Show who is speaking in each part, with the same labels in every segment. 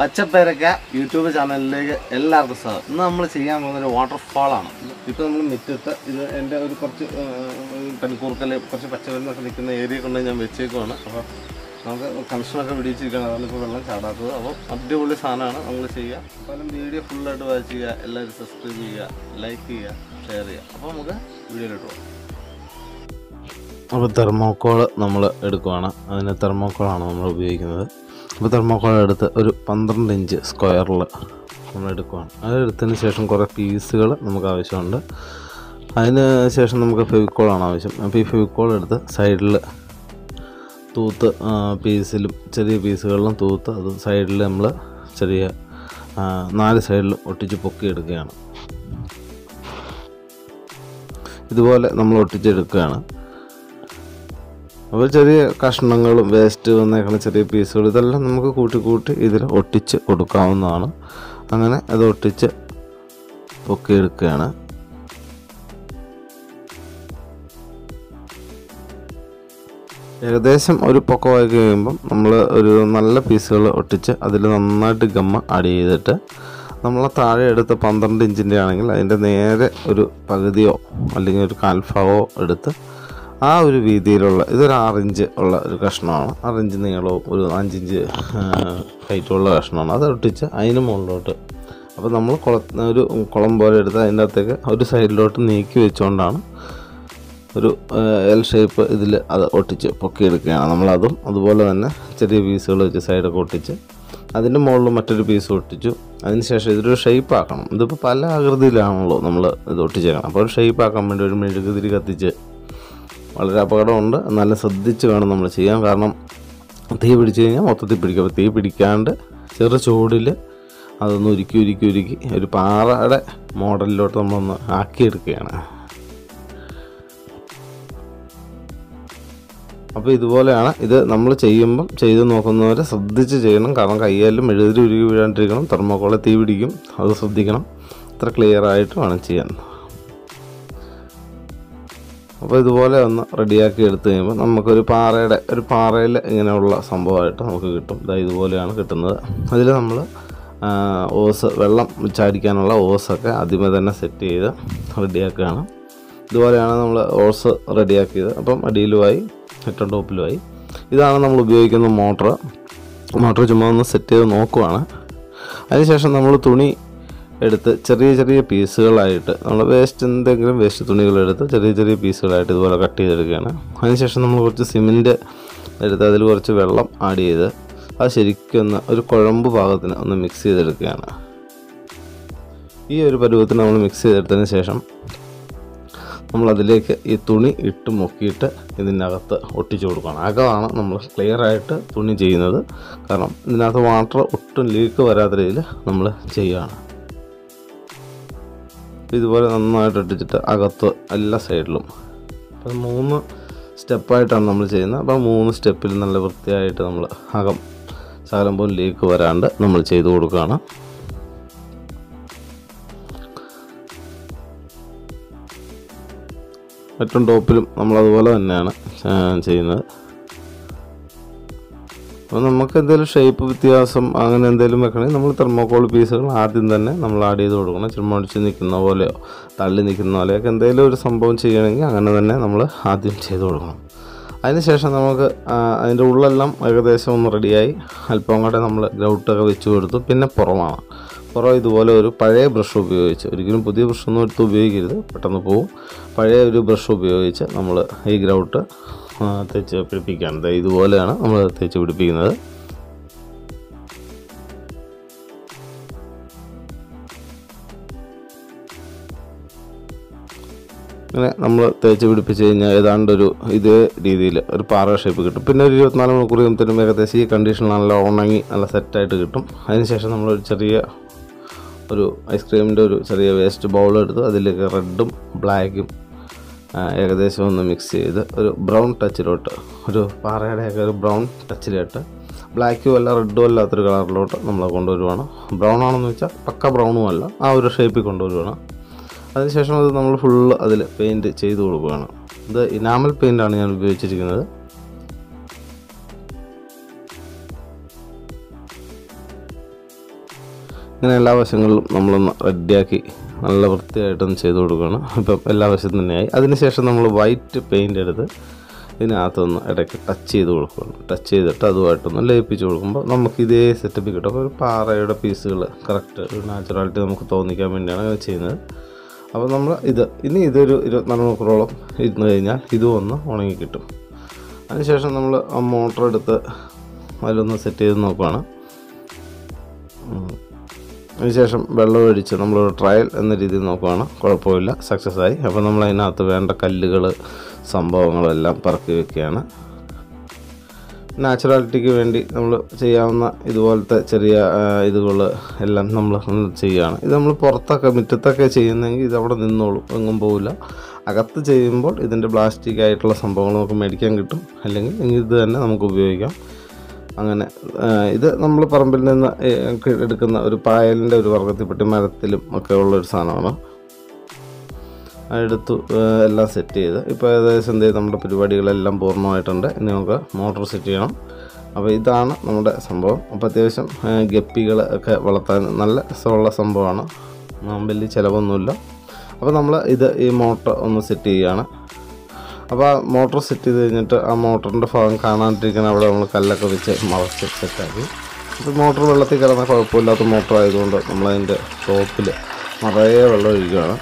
Speaker 1: പച്ചപ്പേരക്ക YouTube ചാനലിലേക്ക് എല്ലാവർക്കും സ്വാഗതം ഇന്ന് നമ്മൾ ചെയ്യാൻ പോകുന്ന ഒരു വാട്ടർഫാളാണ് ഇപ്പോൾ നമ്മൾ മുറ്റത്ത് ഇത് എൻ്റെ ഒരു കുറച്ച് പനിക്കൂർക്കൽ കുറച്ച് പച്ചമരുന്നൊക്കെ നിൽക്കുന്ന ഏരിയ കൊണ്ട് ഞാൻ വെച്ചേക്കുവാണ് അപ്പോൾ നമുക്ക് കണക്ഷനൊക്കെ പിടിച്ചിരിക്കുകയാണ് അതാണ് ഇപ്പോൾ വെള്ളം ചാടാത്തത് അപ്പോൾ അടിപൊളി സാധനമാണ് നമ്മൾ ചെയ്യുക അപ്പോൾ വീഡിയോ ഫുള്ളായിട്ട് വാച്ച് ചെയ്യുക എല്ലാവരും സബ്സ്ക്രൈബ് ചെയ്യുക ലൈക്ക് ചെയ്യുക ഷെയർ ചെയ്യുക അപ്പോൾ നമുക്ക് വീഡിയോയിലോട്ട് പോകാം അപ്പോൾ തെർമോക്കോൾ നമ്മൾ എടുക്കുവാണ് അതിന് തെർമോക്കോളാണ് നമ്മൾ ഉപയോഗിക്കുന്നത് അപ്പോൾ തെർമോക്കോൾ എടുത്ത് ഒരു പന്ത്രണ്ട് ഇഞ്ച് സ്ക്വയറിൽ നമ്മൾ എടുക്കുവാണ് അത് എടുത്തതിന് ശേഷം കുറേ പീസുകൾ നമുക്ക് ആവശ്യമുണ്ട് അതിന് ശേഷം നമുക്ക് ഫെവിക്കോളാണ് ആവശ്യം അപ്പോൾ ഈ ഫെവിക്കോൾ എടുത്ത് സൈഡിൽ തൂത്ത് ആ, പീസിലും ചെറിയ പീസുകളിലും തൂത്ത് അത് സൈഡിൽ നമ്മൾ ചെറിയ ആ, നാല് സൈഡിലും ഒട്ടിച്ച് പൊക്കിയെടുക്കുകയാണ് ഇതുപോലെ നമ്മൾ ഒട്ടിച്ചെടുക്കുകയാണ് അപ്പോൾ ചെറിയ കഷ്ണങ്ങളും വേസ്റ്റ് വന്നേക്കുന്ന ചെറിയ പീസുകൾ ഇതെല്ലാം നമുക്ക് കൂട്ടി കൂട്ടി ഇതിൽ ഒട്ടിച്ച് കൊടുക്കാവുന്നതാണ് അങ്ങനെ അത് ഒട്ടിച്ച് പൊക്കിയെടുക്കുകയാണ് ഏകദേശം ഒരു പൊക്കമായി കഴിയുമ്പം നമ്മൾ ഒരു നല്ല പീസുകൾ ഒട്ടിച്ച് അതിൽ നന്നായിട്ട് ഗമ്മ ആഡ് ചെയ്തിട്ട് നമ്മൾ താഴെ എടുത്ത പന്ത്രണ്ട് ഇഞ്ചിൻ്റെ ആണെങ്കിൽ അതിൻ്റെ നേരെ ഒരു പകുതിയോ അല്ലെങ്കിൽ ഒരു കാൽഭാഗമോ എടുത്ത് ആ ഒരു വീതിയിലുള്ള ഇതൊരു ആറിഞ്ച് ഉള്ള ഒരു കഷ്ണമാണ് ആറിഞ്ച് നീളവും ഒരു അഞ്ചിഞ്ച് ഹൈറ്റുള്ള കഷ്ണമാണ് അത് ഒട്ടിച്ച് അതിന് മുകളിലോട്ട് അപ്പോൾ നമ്മൾ കുള ഒരു കുളം പോലെ എടുത്ത് അതിൻ്റെ അകത്തേക്ക് ഒരു സൈഡിലോട്ട് നീക്കി വെച്ചുകൊണ്ടാണ് ഒരു എൽ ഷേപ്പ് ഇതിൽ അത് ഒട്ടിച്ച് പൊക്കിയെടുക്കുകയാണ് നമ്മളതും അതുപോലെ തന്നെ ചെറിയ പീസുകൾ വെച്ച് സൈഡൊക്കെ ഒട്ടിച്ച് അതിൻ്റെ മുകളിൽ മറ്റൊരു പീസ് ഒട്ടിച്ചു അതിനുശേഷം ഇതൊരു ഷേപ്പ് ആക്കണം ഇതിപ്പോൾ പല ആകൃതിയിലാണല്ലോ നമ്മൾ ഇത് ഒട്ടിച്ചേക്കണം അപ്പോൾ ഒരു ഷേപ്പ് ആക്കാൻ വേണ്ടി ഒരു മെഴുകുതിരി കത്തിച്ച് വളരെ അപകടമുണ്ട് എന്നാലും ശ്രദ്ധിച്ച് വേണം നമ്മൾ ചെയ്യാൻ കാരണം തീ പിടിച്ചു കഴിഞ്ഞാൽ മൊത്തത്തിൽ പിടിക്കും അപ്പോൾ തീ പിടിക്കാണ്ട് ചെറു ചൂടിൽ അതൊന്ന് ഉരുക്കി ഉരുക്കി ഉരുക്കി ഒരു പാറയുടെ മോഡലിലോട്ട് നമ്മളൊന്ന് ആക്കിയെടുക്കുകയാണ് അപ്പോൾ ഇതുപോലെയാണ് ഇത് നമ്മൾ ചെയ്യുമ്പം ചെയ്ത് നോക്കുന്നവരെ ശ്രദ്ധിച്ച് ചെയ്യണം കാരണം കയ്യാലും മെഴുതിരി ഉരുകി വീഴാണ്ടിരിക്കണം തെർമോക്കോളെ തീ പിടിക്കും അത് ശ്രദ്ധിക്കണം അത്ര ക്ലിയർ ആയിട്ട് വേണം ചെയ്യാൻ അപ്പോൾ ഇതുപോലെ ഒന്ന് റെഡിയാക്കി എടുത്തു കഴിയുമ്പോൾ നമുക്കൊരു പാറയുടെ ഒരു പാറയിൽ ഇങ്ങനെയുള്ള സംഭവമായിട്ട് നമുക്ക് കിട്ടും ഇതാ ഇതുപോലെയാണ് കിട്ടുന്നത് അതിൽ നമ്മൾ ഓസ് വെള്ളം ചാടിക്കാനുള്ള ഓസൊക്കെ ആദ്യമേ തന്നെ സെറ്റ് ചെയ്ത് റെഡിയാക്കുകയാണ് ഇതുപോലെയാണ് നമ്മൾ ഓസ് റെഡിയാക്കിയത് അപ്പം അടിയിലുമായി ഏറ്റവും ടോപ്പിലുമായി ഇതാണ് നമ്മൾ ഉപയോഗിക്കുന്ന മോട്ടർ മോട്ടർ ചുമ്മാ ഒന്ന് സെറ്റ് ചെയ്ത് നോക്കുവാണ് അതിനുശേഷം നമ്മൾ തുണി എടുത്ത് ചെറിയ ചെറിയ പീസുകളായിട്ട് നമ്മൾ വേസ്റ്റ് എന്തെങ്കിലും വേസ്റ്റ് തുണികളെടുത്ത് ചെറിയ ചെറിയ പീസുകളായിട്ട് ഇതുപോലെ കട്ട് ചെയ്തെടുക്കുകയാണ് അതിനുശേഷം നമ്മൾ കുറച്ച് സിമെൻറ്റ് എടുത്ത് അതിൽ കുറച്ച് വെള്ളം ആഡ് ചെയ്ത് അത് ശരിക്കും ഒന്ന് ഒരു കുഴമ്പ് പാകത്തിന് ഒന്ന് മിക്സ് ചെയ്തെടുക്കുകയാണ് ഈ ഒരു പരുവത്തിന് നമ്മൾ മിക്സ് ചെയ്തെടുത്തതിന് ശേഷം നമ്മൾ അതിലേക്ക് ഈ തുണി ഇട്ട് മുക്കിയിട്ട് ഇതിനകത്ത് ഒട്ടിച്ചു കൊടുക്കണം അകമാണ് നമ്മൾ ക്ലിയർ ആയിട്ട് തുണി ചെയ്യുന്നത് കാരണം ഇതിനകത്ത് വാട്ടർ ഒട്ടും ലീക്ക് വരാത്ത രീതിയിൽ നമ്മൾ ചെയ്യുകയാണ് ഇതുപോലെ നന്നായിട്ട് ഒട്ടിച്ചിട്ട് അകത്ത് എല്ലാ സൈഡിലും അപ്പം മൂന്ന് സ്റ്റെപ്പായിട്ടാണ് നമ്മൾ ചെയ്യുന്നത് അപ്പം മൂന്ന് സ്റ്റെപ്പിൽ നല്ല വൃത്തിയായിട്ട് നമ്മൾ അകം ശകലം പോലും ലീക്ക് വരാണ്ട് നമ്മൾ ചെയ്തു കൊടുക്കുകയാണ് ഏറ്റവും ടോപ്പിലും നമ്മൾ അതുപോലെ തന്നെയാണ് ആ, ചെയ്യുന്നത് അപ്പോൾ നമുക്ക് എന്തെങ്കിലും ഷേപ്പ് വ്യത്യാസം അങ്ങനെ എന്തെങ്കിലും വെക്കണമെങ്കിൽ നമ്മൾ തെർമോക്കോൾ പീസുകൾ ആദ്യം തന്നെ നമ്മൾ ആഡ് ചെയ്ത് കൊടുക്കണം ചുമ്മാ അടിച്ച് നിൽക്കുന്ന പോലെയോ തള്ളി നിൽക്കുന്ന പോലെയൊക്കെ എന്തെങ്കിലും ഒരു സംഭവം ചെയ്യണമെങ്കിൽ അങ്ങനെ തന്നെ നമ്മൾ ആദ്യം ചെയ്ത് കൊടുക്കണം അതിനുശേഷം നമുക്ക് ആ, അതിൻ്റെ ഉള്ളെല്ലാം ഏകദേശം ഒന്ന് റെഡിയായി അല്പം കൂടെ നമ്മൾ ഗ്രൗട്ടൊക്കെ വെച്ച് കൊടുത്തു പിന്നെ പുറമാണ് പുറം ഇതുപോലെ ഒരു പഴയ ബ്രഷ് ഉപയോഗിച്ച് ഒരിക്കലും പുതിയ ബ്രഷൊന്നും എടുത്ത് ഉപയോഗിക്കരുത് പെട്ടെന്ന് പോവും പഴയ ഒരു ബ്രഷ് ഉപയോഗിച്ച് നമ്മൾ ഈ ഗ്രൗട്ട് ആ, തേച്ച് പിടിപ്പിക്കുകയാണ് ദേ ഇതുപോലെയാണ് നമ്മൾ തേച്ച് പിടിപ്പിക്കുന്നത് ഇങ്ങനെ നമ്മൾ തേച്ച് പിടിപ്പിച്ച് കഴിഞ്ഞാൽ ഏതാണ്ട് ഒരു ഇതേ രീതിയിൽ ഒരു പാറ ഷേപ്പ് കിട്ടും പിന്നെ ഒരു ഇരുപത്തിനാല് മണിക്കൂർ കഴിയുമ്പോഴത്തേനും ഏകദേശം ഈ കണ്ടീഷൻ നല്ല ഉണങ്ങി നല്ല സെറ്റായിട്ട് കിട്ടും അതിനുശേഷം നമ്മളൊരു ചെറിയ ഒരു ഐസ്ക്രീമിൻ്റെ ഒരു ചെറിയ വേസ്റ്റ് ബൗൾ എടുത്ത് അതിലേക്ക് റെഡും ബ്ലാക്കും ഏകദേശം ഒന്ന് മിക്സ് ചെയ്ത് ഒരു ബ്രൗൺ ടച്ചിലോട്ട് ഒരു പാറയുടെയൊക്കെ ഒരു ബ്രൗൺ ടച്ചിലോട്ട് ബ്ലാക്കും അല്ല റെഡും അല്ലാത്തൊരു കളറിലോട്ട് നമ്മൾ കൊണ്ടുവരുവാണ് ബ്രൗൺ ആണെന്ന് വെച്ചാൽ പക്ക ബ്രൗണും അല്ല ആ ഒരു ഷേപ്പിൽ കൊണ്ടുവരുവാണ് അതിനുശേഷം അത് നമ്മൾ ഫുള്ള് അതിൽ പെയിൻറ്റ് ചെയ്ത് കൊടുക്കുകയാണ് ഇത് ഇനാമൽ പെയിൻ്റാണ് ഞാൻ ഉപയോഗിച്ചിരിക്കുന്നത് ഇങ്ങനെ എല്ലാ വശങ്ങളിലും നമ്മളൊന്ന് റെഡിയാക്കി നല്ല വൃത്തിയായിട്ടൊന്ന് ചെയ്ത് കൊടുക്കുകയാണ് ഇപ്പം എല്ലാ വശത്തും തന്നെയായി അതിനുശേഷം നമ്മൾ വൈറ്റ് പെയിൻ്റ് എടുത്ത് ഇതിനകത്തൊന്ന് ഇടയ്ക്ക് ടച്ച് ചെയ്ത് കൊടുക്കുകയാണ് ടച്ച് ചെയ്തിട്ട് അതുമായിട്ടൊന്ന് ലയിപ്പിച്ച് കൊടുക്കുമ്പോൾ നമുക്ക് ഇതേ സെറ്റപ്പ് കിട്ടും അപ്പോൾ ഒരു പാറയുടെ പീസുകൾ കറക്റ്റ് ഒരു നാച്ചുറാലിറ്റി നമുക്ക് തോന്നിക്കാൻ വേണ്ടിയാണ് അങ്ങനെ ചെയ്യുന്നത് അപ്പോൾ നമ്മൾ ഇത് ഇനി ഇതൊരു ഇരുപത്തിനാല് മണിക്കൂറോളം ഇരുന്ന് കഴിഞ്ഞാൽ ഇതും ഒന്ന് ഉണങ്ങി കിട്ടും അതിനുശേഷം നമ്മൾ ആ മോട്ടർ എടുത്ത് അതിലൊന്ന് സെറ്റ് ചെയ്ത് നോക്കുകയാണ് ഉം. അതിനുശേഷം വെള്ളം ഒഴിച്ച് നമ്മളൊരു ട്രയൽ എന്ന രീതിയിൽ നോക്കുകയാണ് കുഴപ്പമില്ല സക്സസ് ആയി അപ്പോൾ നമ്മൾ അതിനകത്ത് വേണ്ട കല്ലുകൾ സംഭവങ്ങളെല്ലാം പറക്കി വെക്കുകയാണ് നാച്ചുറാലിറ്റിക്ക് വേണ്ടി നമ്മൾ ചെയ്യാവുന്ന ഇതുപോലത്തെ ചെറിയ ഇതുകൾ എല്ലാം നമ്മൾ ചെയ്യുകയാണ് ഇത് നമ്മൾ പുറത്തൊക്കെ മുറ്റത്തൊക്കെ ചെയ്യുന്നെങ്കിൽ ഇത് അവിടെ നിന്നോളും എങ്ങും പോവില്ല അകത്ത് ചെയ്യുമ്പോൾ ഇതിൻ്റെ പ്ലാസ്റ്റിക് ആയിട്ടുള്ള സംഭവങ്ങൾ നമുക്ക് മേടിക്കാൻ കിട്ടും അല്ലെങ്കിൽ ഇത് തന്നെ നമുക്ക് ഉപയോഗിക്കാം അങ്ങനെ ആ, ഇത് നമ്മൾ പറമ്പിൽ നിന്ന് ഏ, എടുക്കുന്ന ഒരു പായലിൻ്റെ ഒരു വർഗത്തിൽപ്പെട്ട് മരത്തിലും ഒക്കെ ഉള്ള ഒരു സാധനമാണ് എടുത്തു ആ, എല്ലാം സെറ്റ് ചെയ്ത് ഇപ്പോൾ ഏകദേശം എന്ത് ചെയ്യും നമ്മുടെ പരിപാടികളെല്ലാം പൂർണ്ണമായിട്ടുണ്ട് ഇനി നമുക്ക് മോട്ടോർ സെറ്റ് ചെയ്യണം അപ്പോൾ ഇതാണ് നമ്മുടെ സംഭവം അപ്പോൾ അത്യാവശ്യം ഗപ്പികൾ ഒക്കെ വളർത്താൻ നല്ല രസമുള്ള സംഭവമാണ് ആ, വലിയ ചിലവൊന്നുമില്ല അപ്പോൾ നമ്മൾ ഇത് ഈ മോട്ടർ ഒന്ന് സെറ്റ് ചെയ്യുകയാണ് അപ്പോൾ ആ മോട്ടർ സെറ്റ് ചെയ്ത് കഴിഞ്ഞിട്ട് ആ മോട്ടറിൻ്റെ ഭാഗം കാണാണ്ടിരിക്കാൻ അവിടെ നമ്മൾ കല്ലൊക്കെ വെച്ച് മറച്ച് സെറ്റാക്കി ഇപ്പോൾ മോട്ടർ വെള്ളത്തിൽ കിടന്ന കുഴപ്പമില്ലാത്ത മോട്ടർ ആയതുകൊണ്ട് നമ്മളതിൻ്റെ ടോപ്പിൽ നിറയെ വെള്ളം ഒഴിക്കുകയാണ്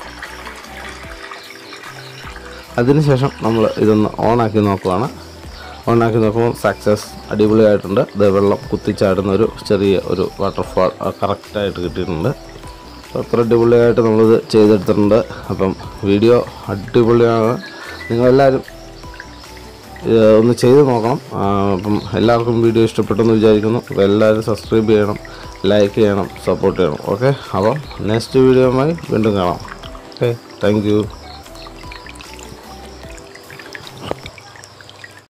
Speaker 1: അതിനുശേഷം നമ്മൾ ഇതൊന്ന് ഓണാക്കി നോക്കുവാണ് ഓണാക്കി നോക്കുമ്പോൾ സക്സസ് അടിപൊളിയായിട്ടുണ്ട് ഇത് വെള്ളം കുത്തിച്ചാടുന്ന ഒരു ചെറിയ ഒരു വാട്ടർഫാൾ കറക്റ്റായിട്ട് കിട്ടിയിട്ടുണ്ട് അപ്പോൾ അത്ര അടിപൊളിയായിട്ട് നമ്മളിത് ചെയ്തെടുത്തിട്ടുണ്ട് അപ്പം വീഡിയോ അടിപൊളിയാണ് നിങ്ങളെല്ലാവരും ഇത് ഒന്ന് ചെയ്ത് നോക്കണം ആ, അപ്പം എല്ലാവർക്കും വീഡിയോ ഇഷ്ടപ്പെട്ടെന്ന് വിചാരിക്കുന്നു അപ്പോൾ എല്ലാവരും സബ്സ്ക്രൈബ് ചെയ്യണം ലൈക്ക് ചെയ്യണം സപ്പോർട്ട് ചെയ്യണം ഓക്കെ അപ്പം നെക്സ്റ്റ് വീഡിയോയുമായി വീണ്ടും കാണാം ഓക്കെ താങ്ക് യു